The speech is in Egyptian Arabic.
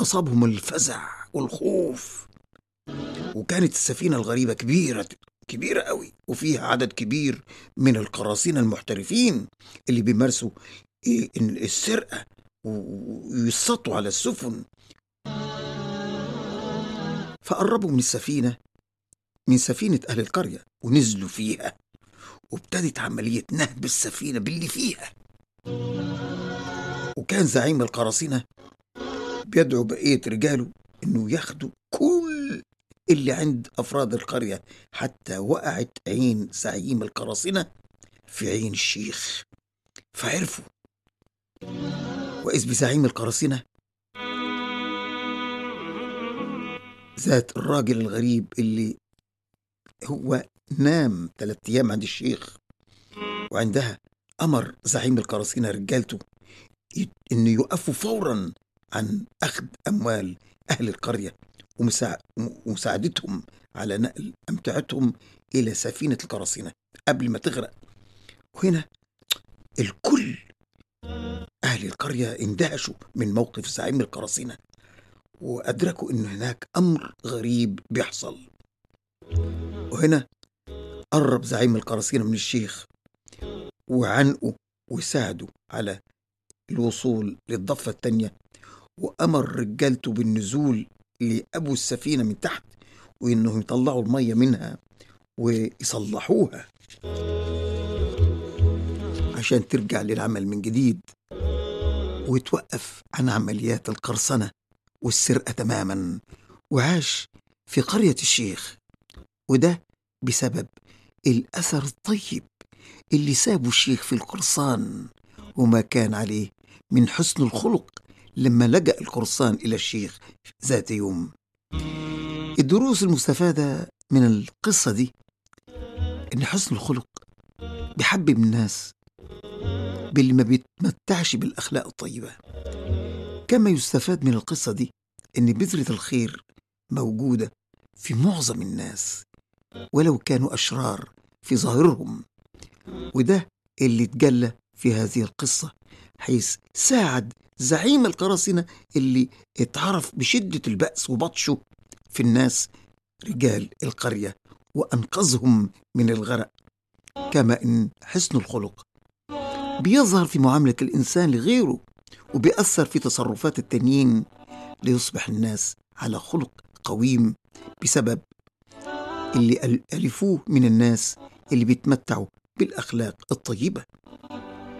أصابهم الفزع والخوف وكانت السفينة الغريبة كبيرة كبيرة قوي وفيها عدد كبير من القراصنة المحترفين اللي بيمارسوا إيه، السرقة ويسطوا على السفن فقربوا من السفينة من سفينة أهل القرية ونزلوا فيها وابتدت عملية نهب السفينة باللي فيها وكان زعيم القراصنة بيدعو بقية رجاله إنه ياخدوا كل اللي عند أفراد القرية حتى وقعت عين زعيم القراصنة في عين الشيخ فعرفوا وإذ بزعيم القراصنة ذات الراجل الغريب اللي هو نام ثلاثة أيام عند الشيخ وعندها أمر زعيم القراصنة رجالته إنه يوقفوا فورا عن أخذ أموال أهل القرية ومساعدتهم على نقل أمتعتهم إلى سفينة القراصنة قبل ما تغرق وهنا الكل أهل القرية اندهشوا من موقف زعيم القراصنة وأدركوا أن هناك أمر غريب بيحصل وهنا قرب زعيم القراصنة من الشيخ وعنقه وساعده على الوصول للضفة التانية وأمر رجالته بالنزول لأبو السفينة من تحت وإنهم يطلعوا المية منها ويصلحوها عشان ترجع للعمل من جديد ويتوقف عن عمليات القرصنة والسرقة تماما وعاش في قرية الشيخ وده بسبب الأثر الطيب اللي سابه الشيخ في القرصان وما كان عليه من حسن الخلق لما لجأ القرصان إلى الشيخ ذات يوم الدروس المستفادة من القصة دي إن حسن الخلق بيحبب الناس باللي ما بيتمتعش بالأخلاق الطيبة كما يستفاد من القصة دي إن بذرة الخير موجودة في معظم الناس ولو كانوا أشرار في ظاهرهم وده اللي اتجلى في هذه القصة حيث ساعد زعيم القراصنة اللي اتعرف بشدة البأس وبطشه في الناس رجال القرية وأنقذهم من الغرق كما إن حسن الخلق بيظهر في معاملة الإنسان لغيره وبيأثر في تصرفات التانيين ليصبح الناس على خلق قويم بسبب اللي ألفوه من الناس اللي بيتمتعوا بالأخلاق الطيبة